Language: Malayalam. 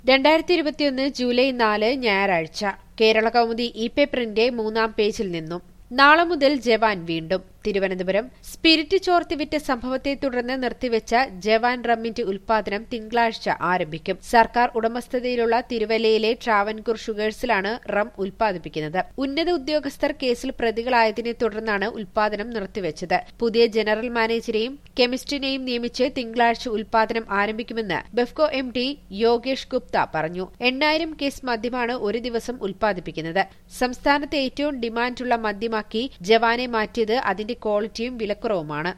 രണ്ടായിരത്തി ഇരുപത്തിയൊന്ന് ജൂലൈ നാല് ഞായറാഴ്ച കേരള കൗമുദി ഇ പേപ്പറിന്റെ മൂന്നാം പേജിൽ നിന്നും നാളെ മുതൽ ജവാൻ വീണ്ടും തിരുവനന്തപുരം സ്പിരിറ്റ് ചോർത്തിവിറ്റ സംഭവത്തെ തുടർന്ന് നിർത്തിവെച്ച ജവാൻ റമ്മിന്റെ ഉൽപാദനം തിങ്കളാഴ്ച ആരംഭിക്കും സർക്കാർ ഉടമസ്ഥതയിലുള്ള തിരുവല്ലയിലെ ട്രാവൻകൂർ ഷുഗേഴ്സിലാണ് റം ഉൽപ്പാദിപ്പിക്കുന്നത് ഉന്നത ഉദ്യോഗസ്ഥർ കേസിൽ പ്രതികളായതിനെ തുടർന്നാണ് ഉൽപാദനം നിർത്തിവെച്ചത് പുതിയ ജനറൽ മാനേജരെയും കെമിസ്റ്റിനെയും നിയമിച്ച് തിങ്കളാഴ്ച ഉൽപാദനം ആരംഭിക്കുമെന്ന് ബെഫ്കോ എം ഡി യോഗേഷ് ഗുപ്ത പറഞ്ഞു എണ്ണായിരം കേസ് മദ്യമാണ് ഒരു ദിവസം ഉൽപ്പാദിപ്പിക്കുന്നത് സംസ്ഥാനത്ത് ഏറ്റവും ഡിമാൻഡുള്ള മദ്യമാക്കി ജവാനെ മാറ്റിയത് അതിന്റെ ക്വാളിറ്റിയും വിലക്കുറവുമാണ്